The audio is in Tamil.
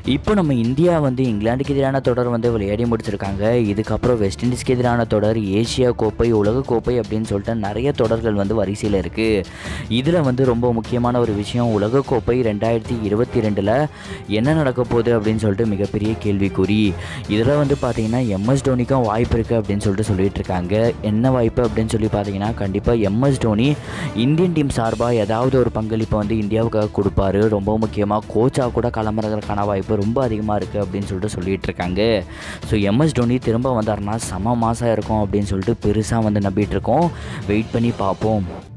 இப்போ நம்ம இந்தியா வந்து இங்கிலாந்துக்கு எதிரான தொடர் வந்து விளையாடி முடிச்சிருக்காங்க இதுக்கப்புறம் வெஸ்ட் இண்டீஸ்க்கு எதிரான தொடர் ஏசியா கோப்பை உலக கோப்பை அப்படின்னு சொல்லிட்டு நிறைய தொடர்கள் வந்து வரிசையில் இருக்குது இதில் வந்து ரொம்ப முக்கியமான ஒரு விஷயம் உலக கோப்பை ரெண்டாயிரத்தி இருபத்தி ரெண்டில் என்ன நடக்க போகுது அப்படின்னு சொல்லிட்டு மிகப்பெரிய கேள்விக்குறி இதில் வந்து பார்த்தீங்கன்னா எம்எஸ் தோனிக்கும் வாய்ப்பு இருக்குது அப்படின்னு சொல்லிட்டு சொல்லிட்டு இருக்காங்க என்ன வாய்ப்பு அப்படின்னு சொல்லி பார்த்தீங்கன்னா கண்டிப்பாக எம்எஸ் தோனி இந்தியன் டீம் சார்பாக ஏதாவது ஒரு பங்களிப்பை வந்து இந்தியாவுக்காக கொடுப்பாரு ரொம்ப முக்கியமாக கோச்சாக கூட களமிறங்கிறதுக்கான வாய்ப்பு ரொம்ப அதிகமாக இருக்குது அப்படின்னு சொல்லிட்டு சொல்லிட்டு இருக்காங்க ஸோ எம்எஸ் தோனி திரும்ப வந்தாருன்னா செம மாசாக இருக்கும் அப்படின்னு சொல்லிட்டு பெருசாக வந்து நம்பிட்டு இருக்கோம் வெயிட் பண்ணி பார்ப்போம்